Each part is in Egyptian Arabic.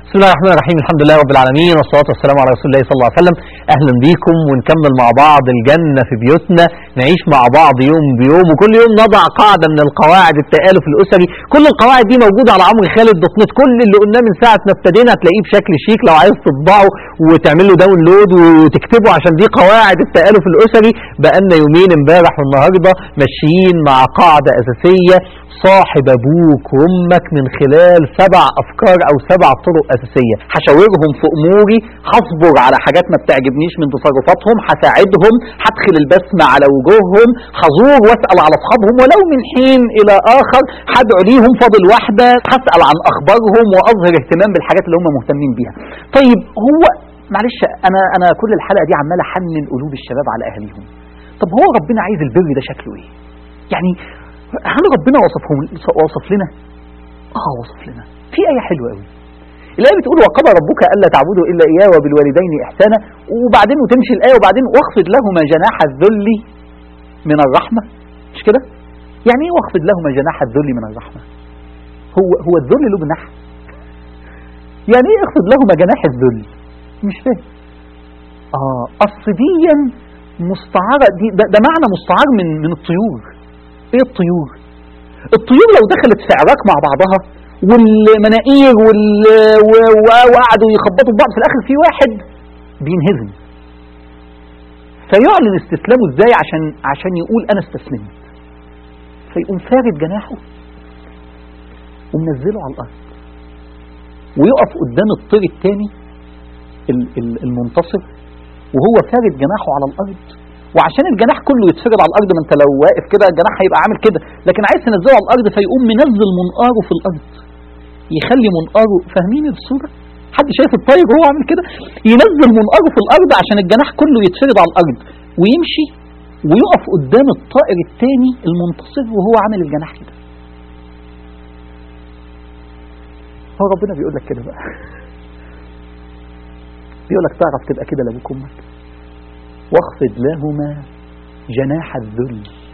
بسم الله الرحمن الرحيم الحمد لله رب العالمين والصلاة والسلام على رسول الله صلى الله عليه وسلم أهلا بيكم ونكمل مع بعض الجنة في بيوتنا نعيش مع بعض يوم بيوم وكل يوم نضع قاعدة من القواعد التآلف الأسري كل القواعد دي موجودة على عمرو خالد دوت نت كل اللي قلناه من ساعة ما ابتدينا هتلاقيه بشكل شيك لو عايز تطبعه وتعمل له داونلود وتكتبه عشان دي قواعد التآلف الأسري بقالنا يومين امبارح والنهاردة ماشيين مع قاعدة أساسية صاحب أبوك وأمك من خلال سبع أفكار أو سبع طرق أساسية هشاورهم في أموري هصبر على حاجات ما بتعجبنيش من تصرفاتهم هساعدهم هدخل البسمة على وجوههم هزور واسأل على أصحابهم ولو من حين إلى آخر هدعو ليهم فاضل واحدة هسأل عن أخبارهم وأظهر اهتمام بالحاجات اللي هم مهتمين بيها طيب هو معلش أنا أنا كل الحلقة دي عمال أحنن قلوب الشباب على أهاليهم طب هو ربنا عايز البر ده شكله إيه يعني هل ربنا وصفهم وصف لنا اه وصف لنا في آية حلوة قوي الآية بتقول وقضى ربك ألا تعبدوا إلا إياه وبالوالدين إحسانا وبعدين وتمشي الآية وبعدين واخفض لهما جناح الذل من الرحمة مش كده يعني ايه واخفض لهما جناح الذل من الرحمة هو هو الذل له جناح يعني ايه اخفض لهما جناح الذل مش فاهم اه اصل دي مستعارة دي ده, ده معنى مستعار من من الطيور ايه الطيور الطيور لو دخلت في عراك مع بعضها والمناقير وال... و- و- وقعدوا يخبطوا في بعض في الاخر في واحد بينهزم فيعلن استسلامه ازاي عشان عشان يقول انا استسلمت فيقوم فارد جناحه ومنزله على الارض ويقف قدام الطير الثاني المنتصر وهو فارد جناحه على الارض وعشان الجناح كله يتفرد على الارض ما انت لو واقف كده الجناح هيبقى عامل كده لكن عايز تنزله على الارض فيقوم منزل منقاره في الارض يخلي منقاره فاهمين الصوره حد شايف الطير وهو عامل كده ينزل منقاره في الارض عشان الجناح كله يتفرد على الارض ويمشي ويقف قدام الطائر الثاني المنتصر وهو عامل الجناح كده هو ربنا بيقول لك كده بقى بيقول لك تعرف تبقى كده لابوك وامك واخفض لهما جناح الذل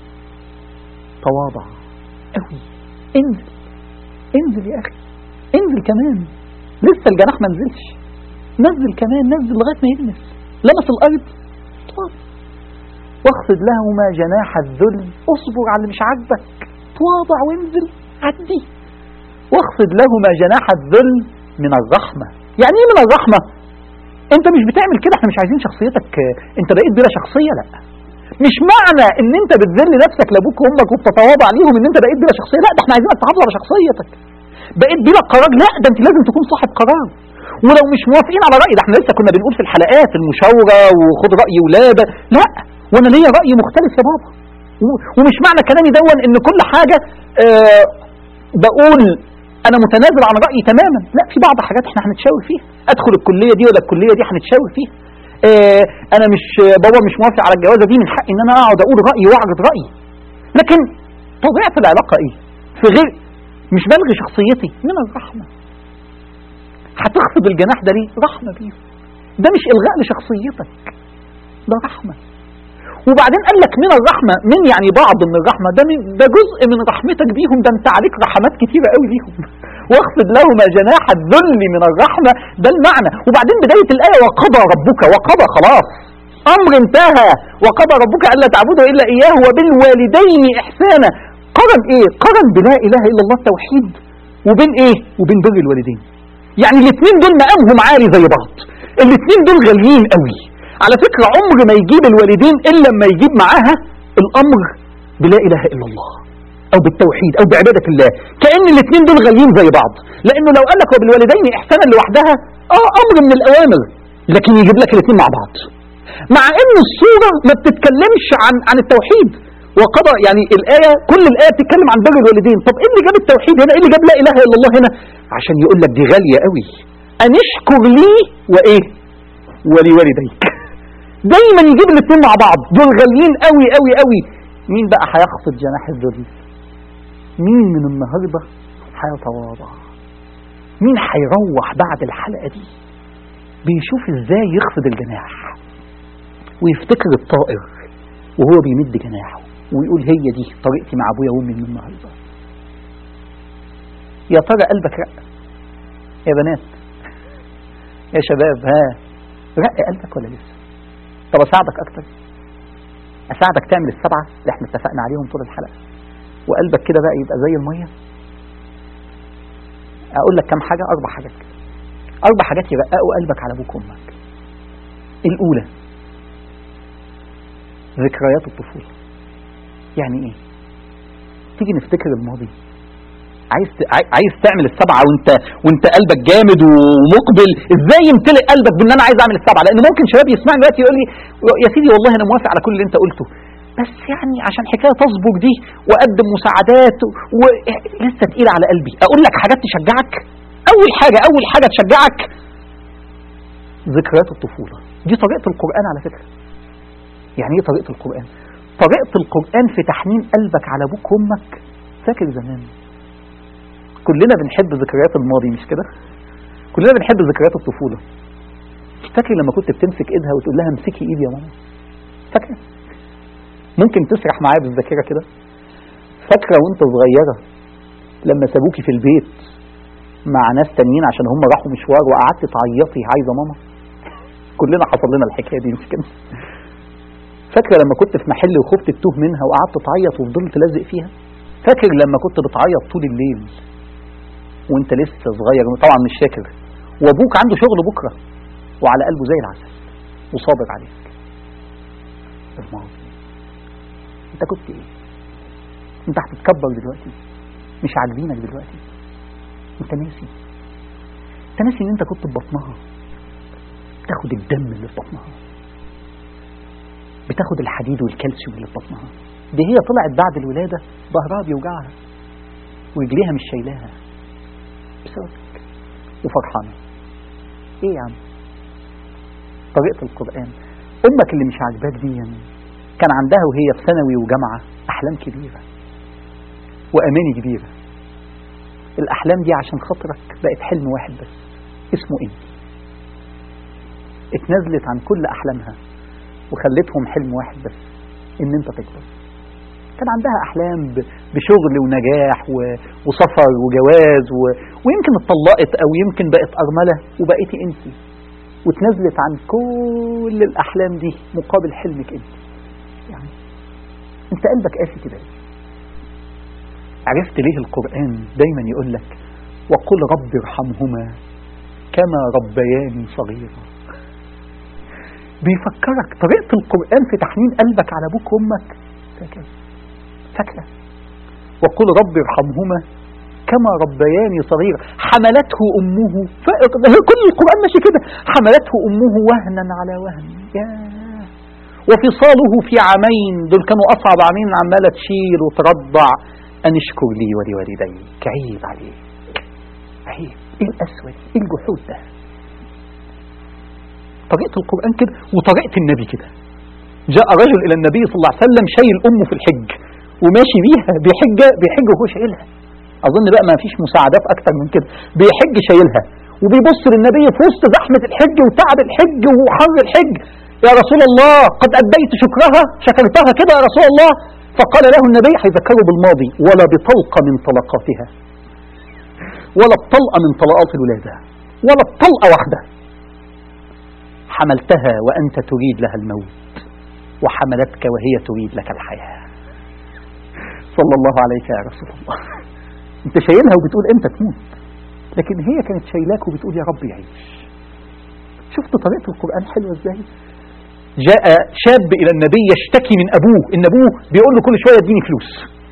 تواضع قوي انزل انزل يا اخي انزل كمان لسه الجناح ما نزلش نزل كمان نزل لغايه ما يلمس لمس الارض تواضع واخفض لهما جناح الذل اصبر على اللي مش عاجبك تواضع وانزل عدي واخفض لهما جناح الذل من الرحمه يعني ايه من الرحمه انت مش بتعمل كده احنا مش عايزين شخصيتك انت بقيت بلا شخصيه لا مش معنى ان انت بتذل نفسك لابوك وامك وبتتواضع ليهم ان انت بقيت بلا شخصيه لا ده احنا عايزينك تحافظ على شخصيتك بقيت بلا قرار لا ده انت لازم تكون صاحب قرار ولو مش موافقين على رايي ده احنا لسه كنا بنقول في الحلقات المشاوره وخد راي ولاده لا وانا ليا راي مختلف يا بابا و- ومش معنى كلامي دون ان كل حاجه اه بقول انا متنازل عن رايي تماما لا في بعض حاجات احنا هنتشاور فيها ادخل الكليه دي ولا الكليه دي هنتشاور فيها اه انا مش بابا مش موافق على الجوازه دي من حقي ان انا اقعد اقول رايي واعرض رايي لكن طبيعه العلاقه ايه في غير مش بلغي شخصيتي من الرحمه هتخفض الجناح ده ليه رحمه بيه ده مش الغاء لشخصيتك ده رحمه وبعدين قال لك من الرحمه من يعني بعض من الرحمه ده من ده جزء من رحمتك بيهم ده انت عليك رحمات كتيره قوي ليهم واخفض لهما جناح الذل من الرحمه ده المعنى وبعدين بدايه الايه وقضى ربك وقضى خلاص امر انتهى وقضى ربك الا تعبدوا الا اياه وبالوالدين احسانا قرن ايه قرن بلا اله الا الله التوحيد وبين ايه وبين بر الوالدين يعني الاثنين دول مقامهم عالي زي بعض الاثنين دول غاليين قوي على فكرة عمر ما يجيب الوالدين إلا لما يجيب معاها الأمر بلا إله إلا الله أو بالتوحيد أو بعبادة الله كأن الاثنين دول غاليين زي بعض لأنه لو قال لك وبالوالدين إحسانا لوحدها آه أمر من الأوامر لكن يجيب لك الاثنين مع بعض مع أن الصورة ما بتتكلمش عن عن التوحيد وقضى يعني الآية كل الآية بتتكلم عن بر الوالدين طب إيه اللي جاب التوحيد هنا إيه اللي جاب لا إله إلا الله هنا عشان يقول لك دي غالية قوي أن اشكر لي وإيه ولوالديك دايما يجيب الاثنين مع بعض دول غاليين قوي قوي قوي مين بقى هيخفض جناح الذل مين من النهارده هيتواضع مين هيروح بعد الحلقه دي بيشوف ازاي يخفض الجناح ويفتكر الطائر وهو بيمد جناحه ويقول هي دي طريقتي مع ابويا وامي من النهارده يا ترى قلبك رق يا بنات يا شباب ها رق قلبك ولا لسه طب اساعدك اكتر اساعدك تعمل السبعه اللي احنا اتفقنا عليهم طول الحلقه وقلبك كده بقى يبقى زي الميه اقول لك كام حاجه اربع حاجات كده اربع حاجات يرققوا قلبك على ابوك وامك الاولى ذكريات الطفوله يعني ايه تيجي نفتكر الماضي عايز ت... عاي- عايز تعمل السبعه وانت وانت قلبك جامد ومقبل ازاي يمتلئ قلبك بان انا عايز اعمل السبعه لان ممكن شباب يسمعني دلوقتي يقول لي يا سيدي والله انا موافق على كل اللي انت قلته بس يعني عشان حكايه تصبر دي واقدم مساعدات ولسه تقيله على قلبي اقول لك حاجات تشجعك اول حاجه اول حاجه تشجعك ذكريات الطفوله دي طريقه القران على فكره يعني ايه طريقه القران طريقه القران في تحنين قلبك على ابوك وامك فاكر زمان كلنا بنحب ذكريات الماضي مش كده كلنا بنحب ذكريات الطفوله فاكر لما كنت بتمسك ايدها وتقول لها امسكي ايدي يا ماما فاكره ممكن تسرح معايا بالذاكره كده فاكره وانت صغيره لما سابوكي في البيت مع ناس تانيين عشان هم راحوا مشوار وقعدت تعيطي عايزه ماما كلنا حصل لنا الحكايه دي مش كده فاكره لما كنت في محل وخفت تتوه منها وقعدت تعيط وفضلت لازق فيها فاكر لما كنت بتعيط طول الليل وانت لسه صغير طبعا مش فاكر وابوك عنده شغل بكره وعلى قلبه زي العسل وصابر عليك الماضي انت كنت ايه انت هتتكبر دلوقتي مش عاجبينك دلوقتي انت ناسي انت ناسي ان انت كنت في بطنها بتاخد الدم اللي في بطنها بتاخد الحديد والكالسيوم اللي في بطنها دي هي طلعت بعد الولادة ظهرها بيوجعها ورجليها مش شايلاها بسببك وفرحانة ايه يا عم طريقة القرآن امك اللي مش عاجباك دي يعني كان عندها وهي في ثانوي وجامعة احلام كبيرة واماني كبيرة الاحلام دي عشان خاطرك بقت حلم واحد بس اسمه انت اتنازلت عن كل احلامها وخلتهم حلم واحد بس ان انت تكبر كان عندها احلام ب- بشغل ونجاح و- وسفر وجواز و... ويمكن اتطلقت او يمكن بقت ارمله وبقيتي انت وتنزلت عن كل الاحلام دي مقابل حلمك انت يعني انت قلبك قاسي كده ليه؟ عرفت ليه القران دايما يقول لك وقل رب ارحمهما كما ربياني صغيرا بيفكرك طريقة القرآن في تحنين قلبك على أبوك وأمك فاكر فاكرة وقل رب ارحمهما كما ربياني صغيرا حملته أمه ف- كل القرآن ماشي كده حملته أمه وهنا على وهن ياه وفصاله في عامين دول كانوا أصعب عامين عمالة تشيل وترضع أن اشكر لي ولوالديك عيب عليك عيب إيه الأسود إيه الجحود ده طريقة القرآن كده وطريقة النبي كده جاء رجل إلى النبي صلى الله عليه وسلم شايل أمه في الحج وماشي بيها بيحج بيحج وهو شايلها أظن بقى ما فيش مساعدات أكتر من كده بيحج شايلها وبيبص للنبي في وسط زحمة الحج وتعب الحج وحر الحج يا رسول الله قد أديت شكرها شكرتها كده يا رسول الله فقال له النبي هيذكره بالماضي ولا بطلقة من طلقاتها ولا بطلقة من طلقات الولادة ولا بطلقة واحدة حملتها وأنت تريد لها الموت وحملتك وهي تريد لك الحياة صلى الله عليك يا رسول الله انت شايلها وبتقول امتى تموت لكن هي كانت شايلاك وبتقول يا رب يعيش شفت طريقة القرآن حلوة ازاي جاء شاب إلى النبي يشتكي من أبوه إن أبوه بيقول له كل شوية اديني فلوس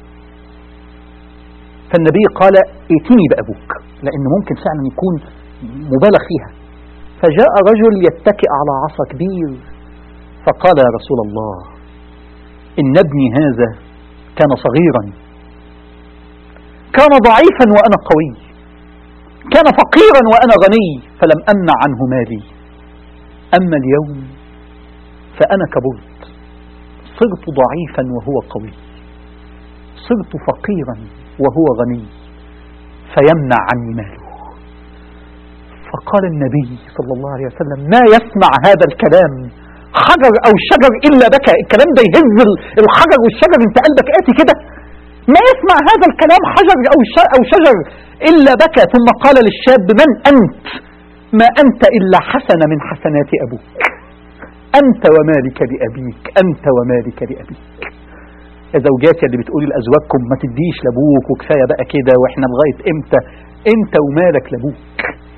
فالنبي قال ائتني بأبوك لأن ممكن فعلا يكون مبالغ فيها فجاء رجل يتكئ على عصا كبير فقال يا رسول الله إن ابني هذا كان صغيرا كان ضعيفا وأنا قوي كان فقيرا وأنا غني فلم أمنع عنه مالي أما اليوم فأنا كبرت صرت ضعيفا وهو قوي صرت فقيرا وهو غني فيمنع عني ماله فقال النبي صلى الله عليه وسلم ما يسمع هذا الكلام حجر أو شجر إلا بكى الكلام ده يهز الحجر والشجر انت قلبك قاسي كده ما يسمع هذا الكلام حجر أو أو شجر إلا بكى ثم قال للشاب من أنت ما أنت إلا حسنة من حسنات أبوك أنت ومالك لأبيك أنت ومالك لأبيك يا زوجاتي اللي بتقولي لأزواجكم ما تديش لأبوك وكفاية بقى كده وإحنا لغاية إمتى أنت ومالك لأبوك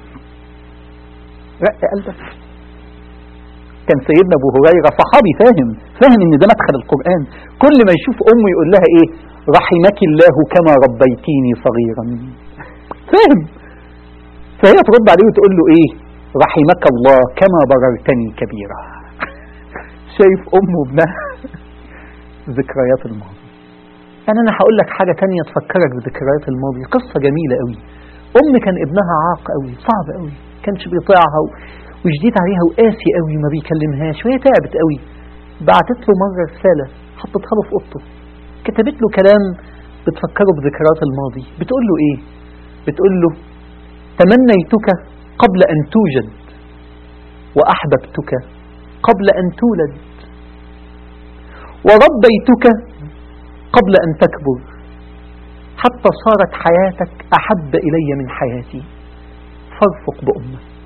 رق قلبك كان سيدنا أبو هريرة صحابي فاهم فاهم إن ده مدخل القرآن كل ما يشوف أمه يقول لها إيه رحمك الله كما ربيتيني صغيرا فاهم فهي ترد عليه وتقول له إيه رحمك الله كما بررتني كبيرا شايف أمه وابنها ذكريات الماضي أنا أنا هقول لك حاجة تانية تفكرك بذكريات الماضي قصة جميلة قوي أم كان ابنها عاق قوي صعب قوي كانش بيطيعها و... وشديد عليها وقاسي قوي وما بيكلمهاش وهي تعبت قوي بعتت له مرة رسالة حطتها له في أوضته كتبت له كلام بتفكره بذكريات الماضي بتقول له إيه بتقول له تمنيتك قبل أن توجد وأحببتك قبل أن تولد وربيتك قبل أن تكبر حتى صارت حياتك أحب إلي من حياتي فارفق بأمك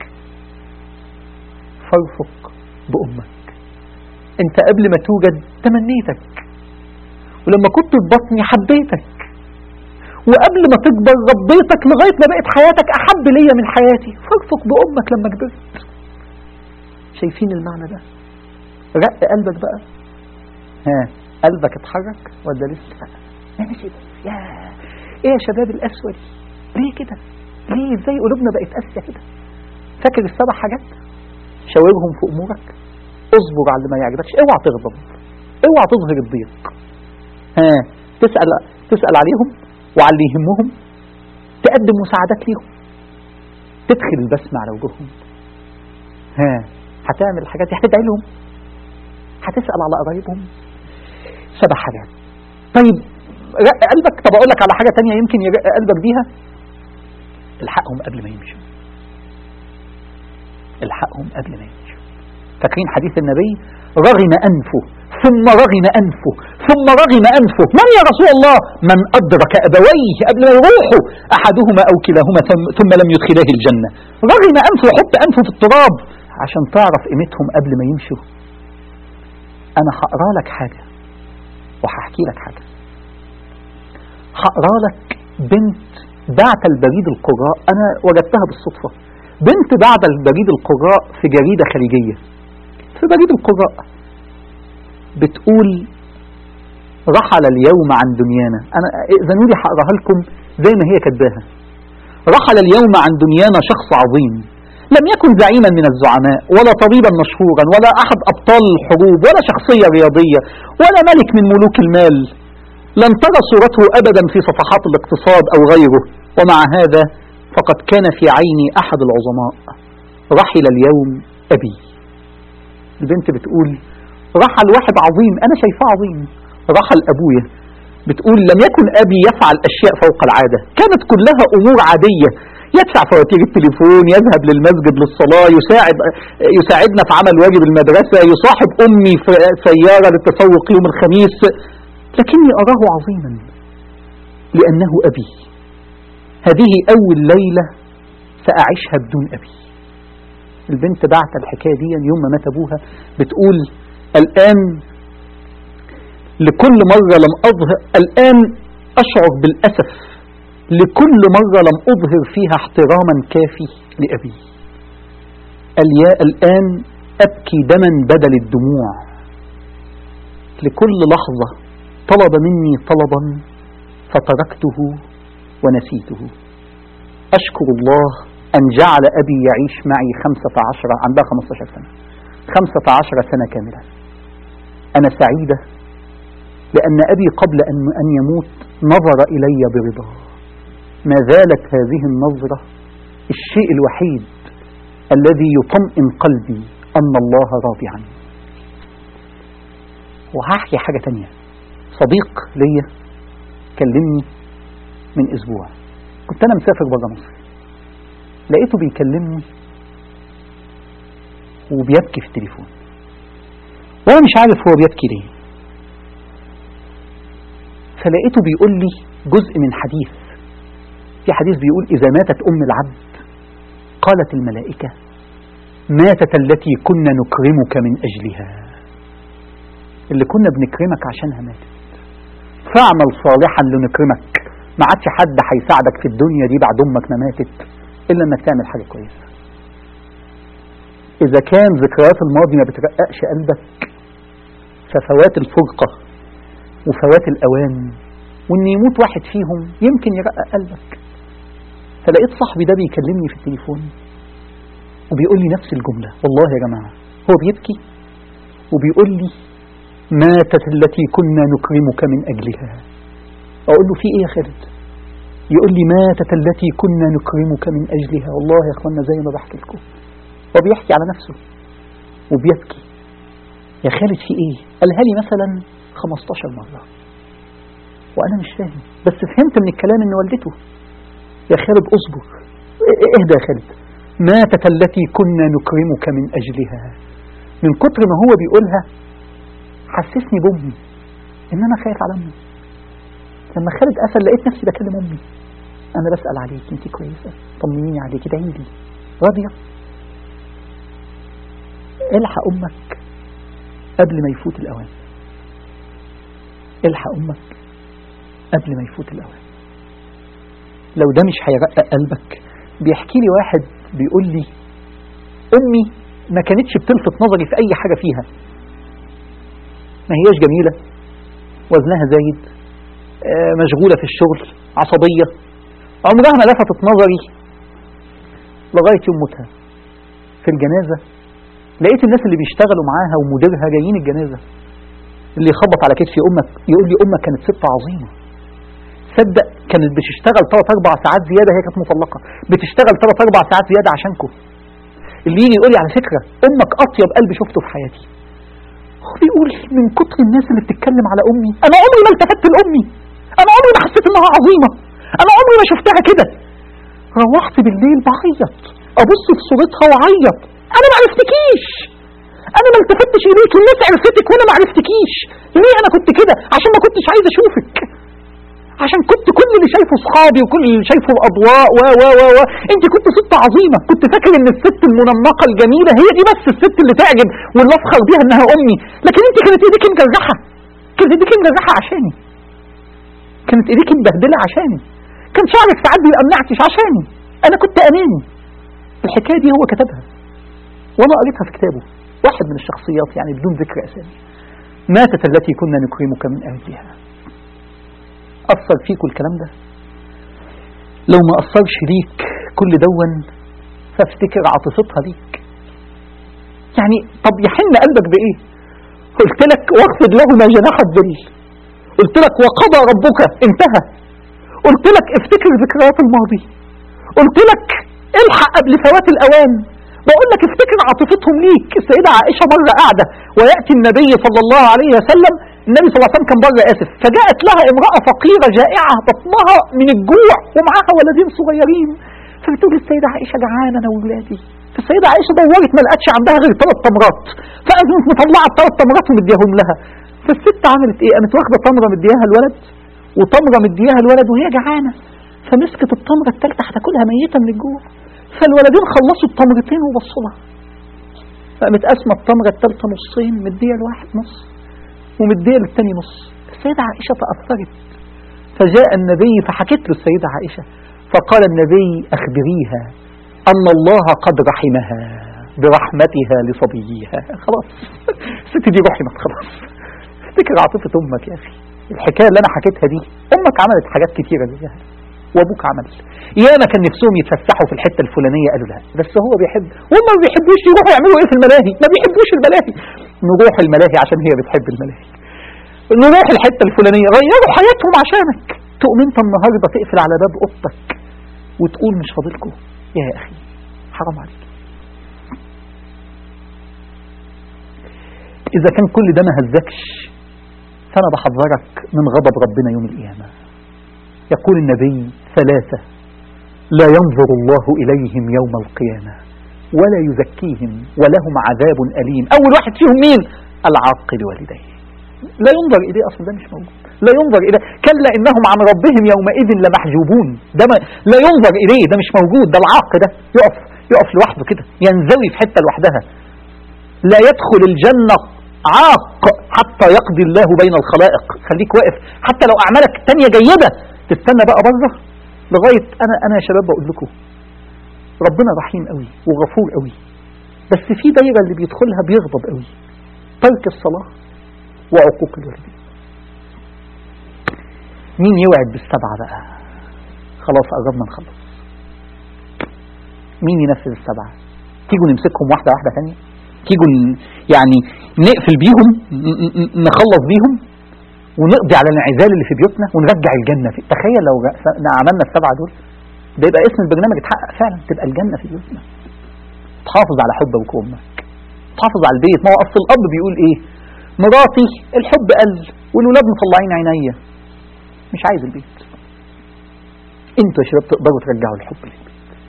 فارفق بأمك أنت قبل ما توجد تمنيتك ولما كنت في بطني حبيتك وقبل ما تكبر ربيتك لغاية ما بقت حياتك أحب ليا من حياتي فارفق بأمك لما كبرت شايفين المعنى ده رق قلبك بقى ها قلبك اتحرك ولا لسه ماشي بس يا ايه يا شباب الاسود ليه كده ليه ازاي قلوبنا بقت قاسيه كده فاكر السبع حاجات شاورهم في امورك اصبر على اللي ما يعجبكش اوعى تغضب اوعى تظهر الضيق ها تسال تسال عليهم وعلى اللي يهمهم تقدم مساعدات ليهم تدخل البسمة على وجوههم ها هتعمل الحاجات دي هتدعي لهم هتسأل على قرايبهم سبع حاجات طيب رق قلبك طب اقول لك على حاجة تانية يمكن يرق قلبك بيها الحقهم قبل ما يمشوا الحقهم قبل ما يمشوا فاكرين حديث النبي رغم أنفه ثم رغم أنفه ثم رغم أنفه من يا رسول الله من أدرك أبويه قبل ما يروحوا أحدهما أو كلاهما ثم لم يدخلاه الجنة رغم أنفه حط أنفه في التراب عشان تعرف قيمتهم قبل ما يمشوا أنا هقرا لك حاجة وهحكي لك حاجة هقرا لك بنت بعت البريد القراء أنا وجدتها بالصدفة بنت بعت البريد القراء في جريدة خليجية في بريد القراء بتقول رحل اليوم عن دنيانا أنا إذنوا لي هقراها لكم زي ما هي كاتباها رحل اليوم عن دنيانا شخص عظيم لم يكن زعيما من الزعماء ولا طبيبا مشهورا ولا أحد أبطال الحروب ولا شخصية رياضية ولا ملك من ملوك المال لم ترى صورته أبدا في صفحات الاقتصاد أو غيره ومع هذا فقد كان في عيني أحد العظماء رحل اليوم أبي البنت بتقول رحل واحد عظيم أنا شايفاه عظيم رحل أبويا بتقول لم يكن أبي يفعل أشياء فوق العادة كانت كلها أمور عادية يدفع فواتير التليفون يذهب للمسجد للصلاة يساعد يساعدنا في عمل واجب المدرسة يصاحب أمي في سيارة للتسوق يوم الخميس لكني أراه عظيما لأنه أبي هذه أول ليلة سأعيشها بدون أبي البنت بعت الحكاية دي يوم ما مات أبوها بتقول الآن لكل مرة لم أظهر الآن أشعر بالأسف لكل مرة لم أظهر فيها احتراما كافي لأبي الياء الآن أبكي دما بدل الدموع لكل لحظة طلب مني طلبا فتركته ونسيته أشكر الله أن جعل أبي يعيش معي خمسة عشر عندها خمسة عشر سنة خمسة عشر سنة كاملة أنا سعيدة لأن أبي قبل أن أن يموت نظر إلي برضا ما زالت هذه النظرة الشيء الوحيد الذي يطمئن قلبي أن الله راضي عني وهحكي حاجة تانية صديق ليا كلمني من أسبوع كنت أنا مسافر بره مصر لقيته بيكلمني وبيبكي في التليفون وأنا مش عارف هو بيبكي ليه فلقيته بيقول لي جزء من حديث في حديث بيقول إذا ماتت أم العبد قالت الملائكة ماتت التي كنا نكرمك من أجلها اللي كنا بنكرمك عشانها ماتت فاعمل صالحا لنكرمك ما عادش حد هيساعدك في الدنيا دي بعد امك ما ماتت الا انك تعمل حاجه كويسه اذا كان ذكريات الماضي ما بترققش قلبك ففوات الفرقه وفوات الاوان وان يموت واحد فيهم يمكن يرقق قلبك فلقيت صاحبي ده بيكلمني في التليفون وبيقول لي نفس الجمله والله يا جماعه هو بيبكي وبيقول لي ماتت التي كنا نكرمك من أجلها أقول له في إيه يا خالد يقول لي ماتت التي كنا نكرمك من أجلها والله يا أخوانا زي ما بحكي لكم هو بيحكي على نفسه وبيبكي يا خالد في إيه قالها لي مثلا 15 مرة وأنا مش فاهم بس فهمت من الكلام إن والدته يا خالد أصبر اهدى يا خالد ماتت التي كنا نكرمك من أجلها من كتر ما هو بيقولها حسسني بامي ان انا خايف على امي لما خالد قفل لقيت نفسي بكلم امي انا بسال عليك انت كويسه طمنيني عليك ادعي لي راضيه الحق امك قبل ما يفوت الاوان الحق امك قبل ما يفوت الاوان لو ده مش هيرقق قلبك بيحكي لي واحد بيقول لي امي ما كانتش بتلفت نظري في اي حاجه فيها ما هياش جميلة وزنها زايد مشغولة في الشغل عصبية عمرها ما لفتت نظري لغاية يوم موتها في الجنازة لقيت الناس اللي بيشتغلوا معاها ومديرها جايين الجنازة اللي يخبط على كتفي أمك يقول لي أمك كانت ست عظيمة صدق كانت بتشتغل ثلاث أربع ساعات زيادة هي كانت مطلقة بتشتغل ثلاث أربع ساعات زيادة عشانكم اللي يجي يقول لي على فكرة أمك أطيب قلب شفته في حياتي هو بيقول من كتر الناس اللي بتتكلم على امي انا عمري ما التفت لامي انا عمري ما حسيت انها عظيمه انا عمري ما شفتها كده روحت بالليل بعيط ابص في صورتها وعيط انا ما عرفتكيش انا ما التفتش اليك الناس عرفتك وانا ما عرفتكيش ليه انا كنت كده عشان ما كنتش عايز اشوفك عشان كنت كل اللي شايفه اصحابي وكل اللي شايفه الاضواء و و و و انت كنت ست عظيمه كنت فاكر ان الست المنمقه الجميله هي دي بس الست اللي تعجب واللي افخر بيها انها امي لكن انت كانت ايديك مجرحه كانت ايديك مجرحه عشاني كانت ايديك مبهدله عشاني كان شعرك ساعات بيبقى منعكش عشاني انا كنت اناني الحكايه دي هو كتبها وانا قريتها في كتابه واحد من الشخصيات يعني بدون ذكر اسامي ماتت التي كنا نكرمك من اجلها أثر فيكوا الكلام ده لو ما أثرش ليك كل دون فافتكر عاطفتها ليك يعني طب يحن قلبك بإيه قلت لك واخفض لهما جناح الذل قلت لك وقضى ربك انتهى قلت لك افتكر ذكريات الماضي قلت لك الحق قبل فوات الأوان بقول لك افتكر عاطفتهم ليك السيدة عائشة مرة قاعدة ويأتي النبي صلى الله عليه وسلم النبي صلى الله عليه وسلم كان بره آسف فجاءت لها امرأة فقيرة جائعة بطنها من الجوع ومعاها ولدين صغيرين فبتقول السيدة عائشة جعانة أنا وولادي فالسيدة عائشة دورت ما لقتش عندها غير ثلاث تمرات فقامت مطلعة الثلاث تمرات ومديهم لها فالست عملت ايه؟ قامت واخدة تمرة مدياها الولد وتمرة مدياها الولد وهي جعانة فمسكت التمرة الثالثة هتاكلها ميتة من الجوع فالولدين خلصوا التمرتين وبصوا لها فقامت قاسمة التمرة الثالثة نصين مديها لواحد نص ومديها للتاني نص السيدة عائشة تأثرت فجاء النبي فحكت له السيدة عائشة فقال النبي أخبريها أن الله قد رحمها برحمتها لصبيها خلاص الست دي رحمت خلاص افتكر عاطفة أمك يا أخي الحكاية اللي أنا حكيتها دي أمك عملت حاجات كتيرة ليها وابوك عمل ياما كان نفسهم يتفسحوا في الحته الفلانيه قالوا لا بس هو بيحب وهم ما بيحبوش يروحوا يعملوا ايه في الملاهي ما بيحبوش الملاهي نروح الملاهي عشان هي بتحب الملاهي نروح الحته الفلانيه غيروا حياتهم عشانك تقوم انت النهارده تقفل على باب اوضتك وتقول مش فاضلكم يا اخي حرام عليك اذا كان كل ده ما هزكش فانا بحذرك من غضب ربنا يوم القيامه يقول النبي ثلاثة لا ينظر الله إليهم يوم القيامة ولا يزكيهم ولهم عذاب أليم أول واحد فيهم مين العاقل والديه لا ينظر إليه أصلا ده مش موجود لا ينظر إليه كلا إنهم عن ربهم يومئذ لمحجوبون ده ما لا ينظر إليه ده مش موجود ده العاق ده يقف يقف لوحده كده ينزوي في حتة لوحدها لا يدخل الجنة عاق حتى يقضي الله بين الخلائق خليك واقف حتى لو أعمالك تانية جيدة تستنى بقى بره لغاية أنا أنا يا شباب بقول لكم ربنا رحيم قوي وغفور قوي بس في دايرة اللي بيدخلها بيغضب قوي ترك الصلاة وعقوق الوالدين مين يوعد بالسبعة بقى خلاص قربنا نخلص مين ينفذ السبعة تيجوا نمسكهم واحدة واحدة ثانية تيجوا ن- يعني نقفل بيهم ن- ن- نخلص بيهم ونقضي على الانعزال اللي في بيوتنا ونرجع الجنة في تخيل لو ج- عملنا السبعة دول ده يبقى اسم البرنامج اتحقق فعلا تبقى الجنة في بيوتنا تحافظ على حب ابوك وامك تحافظ على البيت ما هو اصل الاب بيقول ايه مراتي الحب قل والولاد مطلعين عينيا مش عايز البيت انتوا يا شباب تقدروا ترجعوا الحب للبيت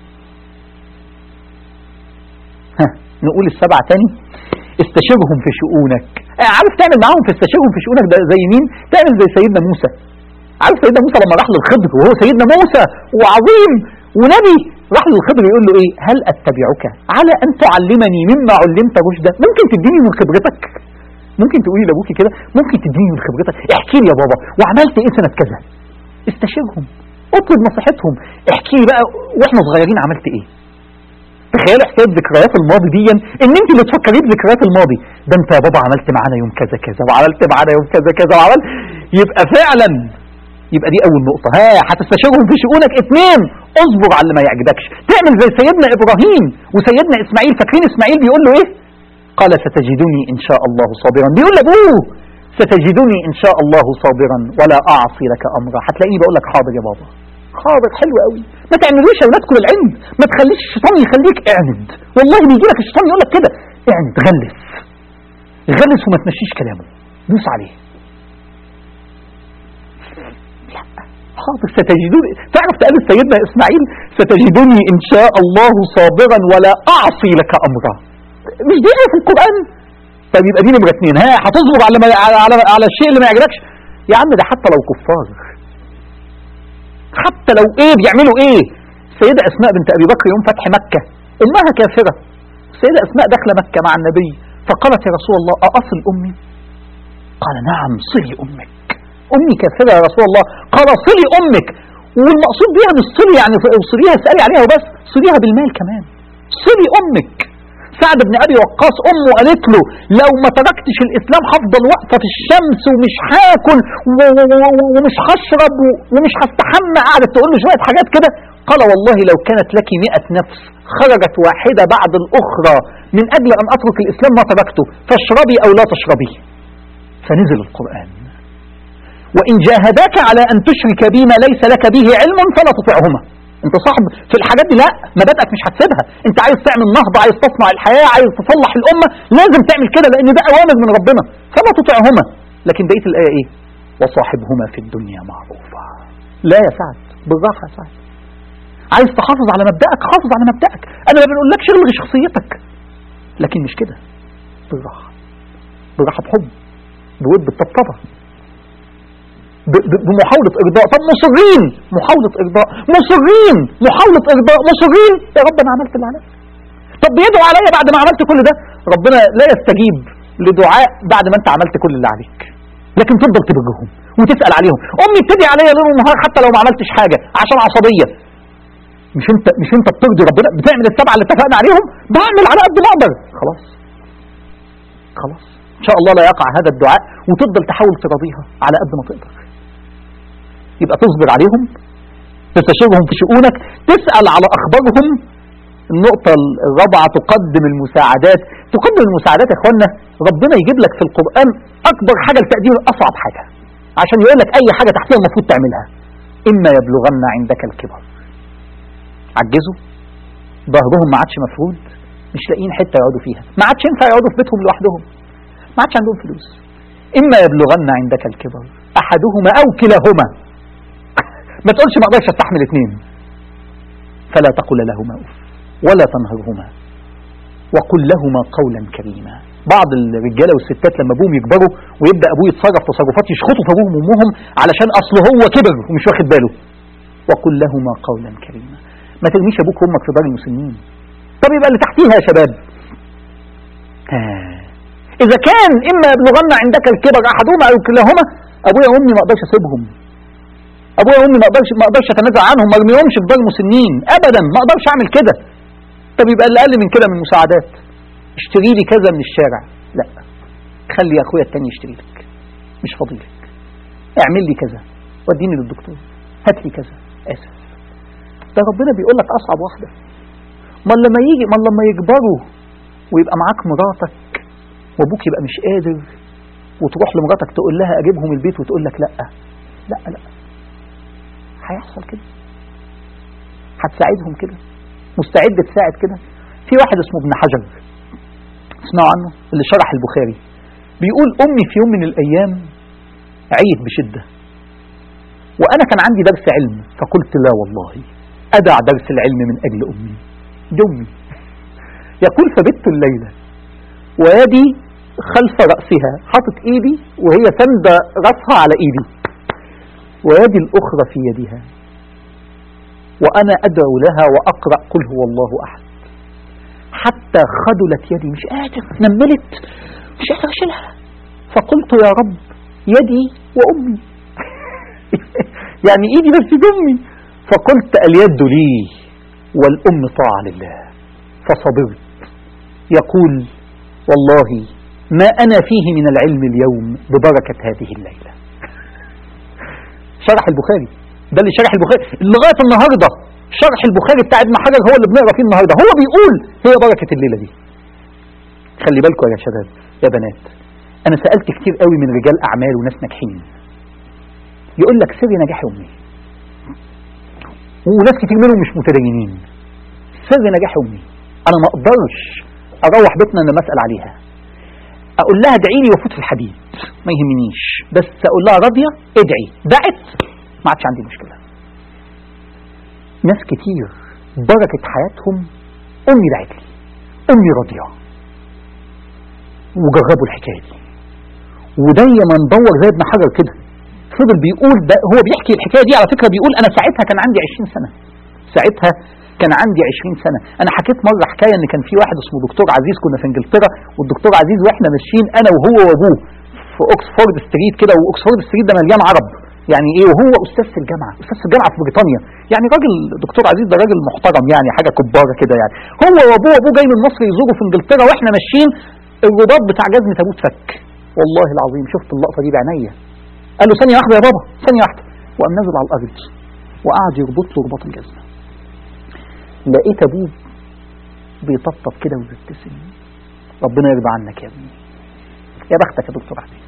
ها نقول السبعة تاني استشيرهم في شؤونك آه، عارف تعمل معاهم في استشيرهم في شؤونك ده زي مين تعمل زي سيدنا موسى عارف سيدنا موسى لما راح للخضر وهو سيدنا موسى وعظيم ونبي راح للخضر يقول له ايه هل اتبعك على ان تعلمني مما علمت رشدا ممكن تديني من خبرتك ممكن تقولي لابوكي كده ممكن تديني من خبرتك احكي لي يا بابا وعملت ايه سنه كذا استشيرهم اطلب نصيحتهم احكي لي بقى واحنا صغيرين عملت ايه تخيلوا حكايه ذكريات الماضي دي ان انت اللي تفكري بذكريات الماضي ده انت يا بابا عملت معانا يوم كذا كذا وعملت معانا يوم كذا كذا وعملت يبقى فعلا يبقى دي اول نقطه ها هتستشيرهم في شؤونك اثنين اصبر على اللي ما يعجبكش تعمل زي سيدنا ابراهيم وسيدنا اسماعيل فاكرين اسماعيل بيقول له ايه قال ستجدني ان شاء الله صابرا بيقول لابوه ستجدني ان شاء الله صابرا ولا اعصي لك امرا هتلاقيني بقول لك حاضر يا بابا حاضر حلو قوي ما تعملوش يا اولادكم العلم ما تخليش الشيطان يخليك اعند والله بيجي لك الشيطان يقول لك كده اعند غلس غلس وما تمشيش كلامه دوس عليه لا حاضر ستجدوني تعرف تقابل سيدنا اسماعيل ستجدني ان شاء الله صابرا ولا اعصي لك امرا مش دي آية في القرآن طب يبقى دي نمرة اتنين ها هتصبر على, ما على, على, على الشيء اللي ما يعجبكش يا عم ده حتى لو كفار حتى لو ايه بيعملوا ايه سيدة اسماء بنت ابي بكر يوم فتح مكة امها كافرة سيدة اسماء داخلة مكة مع النبي فقالت يا رسول الله اصل امي قال نعم صلي امك امي كافرة يا رسول الله قال صلي امك والمقصود بيها مش صلي يعني صليها اسألي عليها وبس صليها بالمال كمان صلي امك سعد بن ابي وقاص امه قالت له لو ما تركتش الاسلام هفضل واقفه في الشمس ومش هاكل و- و- و- ومش هشرب و- ومش هستحمى قعدت تقول له شويه حاجات كده قال والله لو كانت لك مئة نفس خرجت واحدة بعد الأخرى من أجل أن أترك الإسلام ما تركته فاشربي أو لا تشربي فنزل القرآن وإن جاهداك على أن تشرك بي ما ليس لك به علم فلا تطعهما انت صاحب في الحاجات دي لا مبادئك مش هتسيبها انت عايز تعمل نهضة عايز تصنع الحياة عايز تصلح الأمة لازم تعمل كده لأن ده أوامر من ربنا فلا تطعهما لكن بقية الآية إيه وصاحبهما في الدنيا معروفا لا يا سعد بالراحة يا سعد عايز تحافظ على مبدأك حافظ على مبدأك أنا ما بنقولكش الغي شخصيتك لكن مش كده بالراحة بالراحة بحب بود بالطبطبة ب- ب- بمحاولة إرضاء طب مصرين محاولة إرضاء مصرين محاولة إرضاء مصرين يا رب أنا عملت اللي عليا طب بيدعوا عليا بعد ما عملت كل ده ربنا لا يستجيب لدعاء بعد ما أنت عملت كل اللي عليك لكن تفضل تبرهم وتسأل عليهم أمي بتدعي عليا ليل ونهار حتى لو ما عملتش حاجة عشان عصبية مش انت مش انت بترضي ربنا بتعمل السبعه اللي اتفقنا عليهم بعمل على قد ما اقدر خلاص خلاص ان شاء الله لا يقع هذا الدعاء وتفضل تحاول تراضيها على قد ما تقدر يبقى تصبر عليهم تستشيرهم في شؤونك تسأل على أخبارهم النقطة الرابعة تقدم المساعدات تقدم المساعدات يا اخوانا ربنا يجيب لك في القرآن أكبر حاجة لتقديم أصعب حاجة عشان يقول لك أي حاجة تحتها المفروض تعملها إما يبلغن عندك الكبر عجزوا ظهرهم ما عادش مفروض مش لاقيين حته يقعدوا فيها ما عادش ينفع يقعدوا في بيتهم لوحدهم ما عادش عندهم فلوس اما يبلغن عندك الكبر احدهما او كلاهما ما تقولش ما اقدرش استحمل اثنين فلا تقل لهما اف ولا تنهرهما وقل لهما قولا كريما بعض الرجاله والستات لما ابوهم يكبروا ويبدا ابوه يتصرف تصرفات يشخطوا في ابوهم وامهم علشان اصله هو كبر ومش واخد باله وقل لهما قولا كريما ما ترميش ابوك وامك في دار المسنين طب يبقى اللي تحتيها يا شباب ها. إذا كان إما يبلغن عندك الكبر أحدهما أو كلاهما أبويا وأمي ما أقدرش أسيبهم أبويا وأمي ما أقدرش ما أقدرش أتنازع عنهم ما أرميهمش في دار مسنين أبدا ما أقدرش أعمل كده طب يبقى اللي أقل من كده من مساعدات اشتري لي كذا من الشارع لا خلي أخويا التاني يشتري لك مش فاضيلك اعمل لي كذا وديني للدكتور هات لي كذا آسف ده ربنا بيقول لك أصعب واحدة ما لما يجي ما لما يكبروا ويبقى معاك مراتك وابوك يبقى مش قادر وتروح لمراتك تقول لها اجيبهم البيت وتقول لك لا لا لا هيحصل كده هتساعدهم كده مستعد تساعد كده في واحد اسمه ابن حجر اسمعوا عنه اللي شرح البخاري بيقول امي في يوم من الايام عيت بشده وانا كان عندي درس علم فقلت لا والله ادع درس العلم من اجل امي دي امي يقول فبت الليله ويدي خلف رأسها حاطط ايدي وهي سند رأسها على ايدي ويدي الأخرى في يدها وأنا أدعو لها وأقرأ قل هو الله أحد حتى خدلت يدي مش قادر نملت مش قادر أشيلها فقلت يا رب يدي وأمي يعني إيدي بس أمي فقلت اليد لي والأم طاعة لله فصبرت يقول والله ما أنا فيه من العلم اليوم ببركة هذه الليلة شرح البخاري ده اللي شرح البخاري لغاية النهاردة شرح البخاري بتاع ابن حجر هو اللي بنقرا فيه النهاردة هو بيقول هي بركة الليلة دي خلي بالكم يا شباب يا بنات أنا سألت كتير قوي من رجال أعمال وناس ناجحين يقول لك سر نجاح أمي وناس كتير منهم مش متدينين سر نجاح أمي أنا ما أقدرش أروح بيتنا لما أسأل عليها اقول لها ادعي لي وافوت في الحديد ما يهمنيش بس اقول لها راضيه ادعي دعت ما عادش عندي مشكله ناس كتير بركه حياتهم امي دعت لي امي راضيه وجربوا الحكايه دي ودايما ندور زي ابن حجر كده فضل بيقول ده هو بيحكي الحكايه دي على فكره بيقول انا ساعتها كان عندي 20 سنه ساعتها كان عندي 20 سنة أنا حكيت مرة حكاية إن كان في واحد اسمه دكتور عزيز كنا في إنجلترا والدكتور عزيز وإحنا ماشيين أنا وهو وأبوه في أوكسفورد ستريت كده وأوكسفورد ستريت ده مليان عرب يعني إيه وهو أستاذ في الجامعة أستاذ في الجامعة في بريطانيا يعني راجل دكتور عزيز ده راجل محترم يعني حاجة كبارة كده يعني هو وأبوه أبوه جاي من مصر يزوره في إنجلترا وإحنا ماشيين الرباط بتاع جزمة أبوه اتفك والله العظيم شفت اللقطة دي بعينيا قال له ثانية واحدة يا بابا ثانية واحدة وقام نازل على الأرض وقعد يربط له رباط الجزمة لقيت ابوه بيطبطب كده ويبتسم ربنا يرضى عنك يا ابني يا بختك يا دكتور عزيز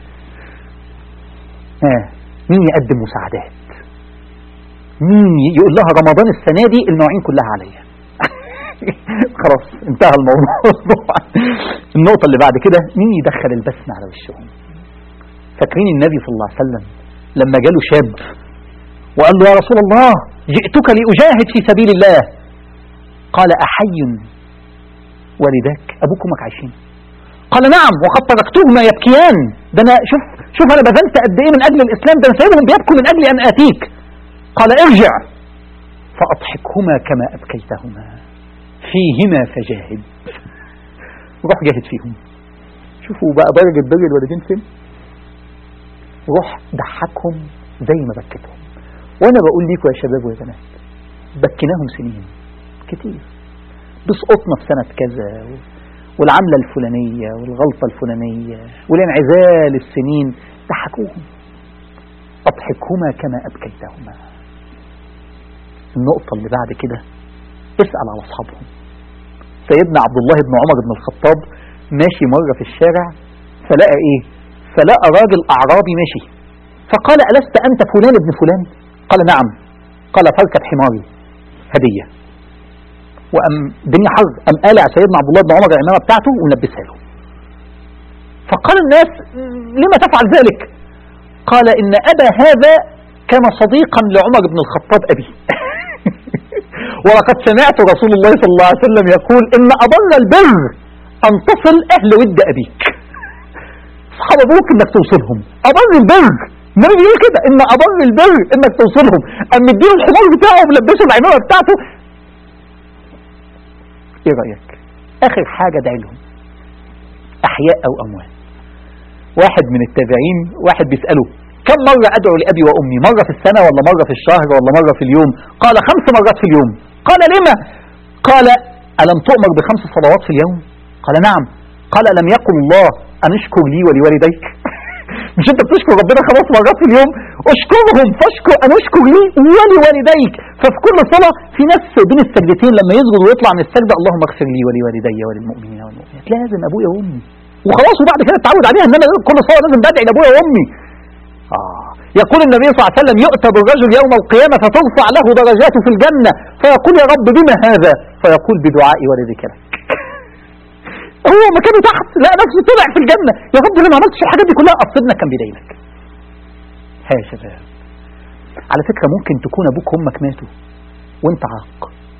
ها مين يقدم مساعدات مين يقول لها رمضان السنة دي المواعين كلها عليا خلاص انتهى الموضوع النقطة اللي بعد كده مين يدخل البسمة على وشهم فاكرين النبي صلى الله عليه وسلم لما جاله شاب وقال له يا رسول الله جئتك لأجاهد في سبيل الله قال أحي والداك أبوك وأمك عايشين قال نعم وقد تركتهما يبكيان ده أنا شوف شوف أنا بذلت قد إيه من أجل الإسلام ده أنا سايبهم بيبكوا من أجل أن آتيك قال ارجع فأضحكهما كما أبكيتهما فيهما فجاهد روح جاهد فيهم شوفوا بقى درجة بر الوالدين فين روح ضحكهم زي ما بكتهم وانا بقول ليكم يا شباب ويا بنات بكيناهم سنين كتير بسقطنا في سنة كذا والعملة الفلانية والغلطة الفلانية والانعزال السنين ضحكوهم أضحكهما كما أبكيتهما النقطة اللي بعد كده اسأل على أصحابهم سيدنا عبد الله بن عمر بن الخطاب ماشي مرة في الشارع فلقى إيه فلقى راجل أعرابي ماشي فقال ألست أنت فلان ابن فلان قال نعم قال فاركب حماري هدية وأم الدنيا حر أم قالع سيدنا عبد الله بن عمر العمامة بتاعته ولبسها له فقال الناس لما تفعل ذلك قال إن أبا هذا كان صديقا لعمر بن الخطاب أبي ولقد سمعت رسول الله صلى الله عليه وسلم يقول إن أضل البر أن تصل أهل ود أبيك أصحاب أبوك إنك توصلهم أضل البر النبي بيقول كده إن أضل البر إنك توصلهم أم مديله الحمار بتاعه وملبسه العمامة بتاعته ايه رأيك اخر حاجة ادعي لهم احياء او اموات واحد من التابعين واحد بيسأله كم مرة ادعو لابي وامي مرة في السنة ولا مرة في الشهر ولا مرة في اليوم قال خمس مرات في اليوم قال لما قال ألم تؤمر بخمس صلوات في اليوم قال نعم قال لم يقل الله أن اشكر لي ولوالديك مش انت بتشكر ربنا خمس مرات في اليوم اشكرهم فاشكر ان اشكر لي ولوالديك ففي كل صلاة في ناس بين السجدتين لما يسجد ويطلع من السجدة اللهم اغفر لي ولوالدي وللمؤمنين والمؤمنات لازم ابويا وامي وخلاص وبعد كده اتعود عليها ان انا كل صلاة لازم بدعي لابويا وامي آه. يقول النبي صلى الله عليه وسلم يؤتى بالرجل يوم القيامة فترفع له درجاته في الجنة فيقول يا رب بما هذا فيقول بدعاء والدك لك هو مكانه تحت لا نفسه طلع في الجنة يا رب ليه ما عملتش الحاجات دي كلها أصلنا كان بيدعي لك ها يا شباب على فكرة ممكن تكون أبوك وأمك ماتوا وأنت عاق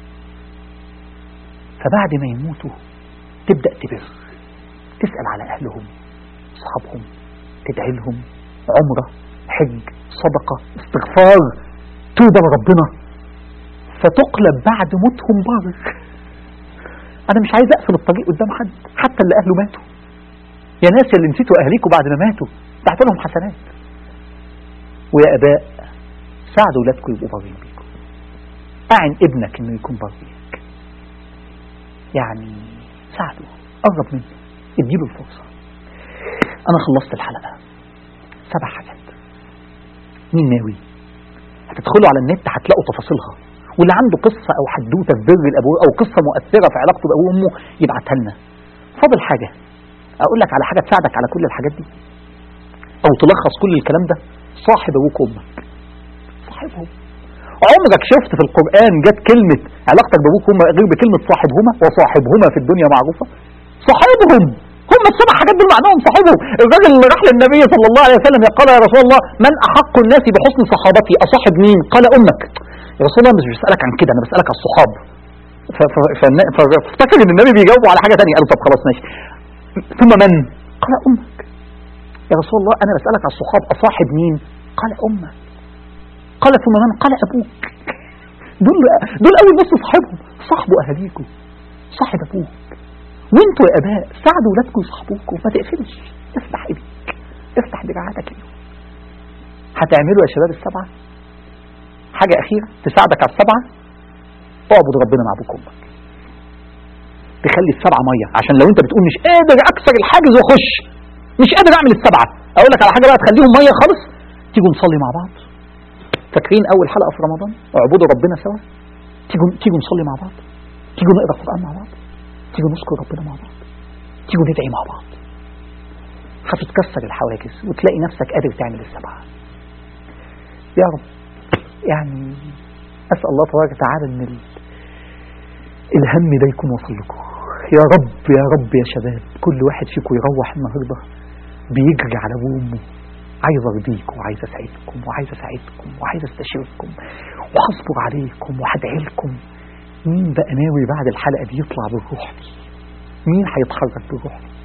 فبعد ما يموتوا تبدأ تبر تسأل على أهلهم أصحابهم تدعي لهم عمرة حج صدقة استغفار توبة لربنا فتقلب بعد موتهم بار انا مش عايز اقفل الطريق قدام حد حتى اللي اهله ماتوا يا ناس اللي نسيتوا اهليكم بعد ما ماتوا بعت لهم حسنات ويا اباء ساعدوا اولادكم يبقوا بارين بيكم اعن ابنك انه يكون بار بيك يعني ساعده قرب منه اديله الفرصه انا خلصت الحلقه سبع حاجات مين ناوي هتدخلوا على النت هتلاقوا تفاصيلها واللي عنده قصة أو حدوتة في بر الأبوة أو قصة مؤثرة في علاقته بأبوه وأمه يبعتها لنا فاضل حاجة أقول لك على حاجة تساعدك على كل الحاجات دي أو تلخص كل الكلام ده صاحب أبوك وأمك صاحبهم عمرك شفت في القرآن جت كلمة علاقتك بأبوك وأمك غير بكلمة صاحبهما وصاحبهما في الدنيا معروفة صاحبهم هم السبع حاجات دول معناهم صاحبهم الراجل اللي راح للنبي صلى الله عليه وسلم قال يا رسول الله من أحق الناس بحسن صحابتي أصاحب مين قال أمك يا رسول الله مش بسألك عن كده أنا بسألك على الصحاب فافتكر ان النبي بيجاوبه على حاجة تانية قال طب خلاص ماشي ثم من قال أمك يا رسول الله أنا بسألك على الصحاب أصاحب مين قال أمك قال ثم من قال أبوك دول دول أول ناس صاحبهم صاحبوا أهاليكم صاحب أبوك وانتوا يا اباء ساعدوا ولادكم يصاحبوكم ما تقفلش افتح ايديك افتح دراعاتك ليهم هتعملوا يا شباب السبعه حاجه اخيره تساعدك على السبعه اعبد ربنا مع ابوك وامك تخلي السبعه ميه عشان لو انت بتقول مش قادر اكسر الحاجز واخش مش قادر اعمل السبعه اقول لك على حاجه بقى تخليهم ميه خالص تيجوا نصلي مع بعض فاكرين اول حلقه في رمضان اعبدوا ربنا سوا تيجوا تيجوا نصلي مع بعض تيجوا نقرا القران مع بعض تيجوا نذكر ربنا مع بعض تيجوا ندعي مع بعض هتتكسر الحواجز وتلاقي نفسك قادر تعمل السبعة يا رب يعني أسأل الله تبارك وتعالى أن ال... الهم ده يكون وصل لكم يا رب يا رب يا شباب كل واحد فيكم يروح النهاردة بيجري على أبوه وأمه عايز أرضيكم وعايز أسعدكم وعايز أساعدكم وعايز أستشيركم وهصبر عليكم وهدعي لكم مين بقى ناوي بعد الحلقة دي يطلع بالروح دي مين هيتحرك بالروح دي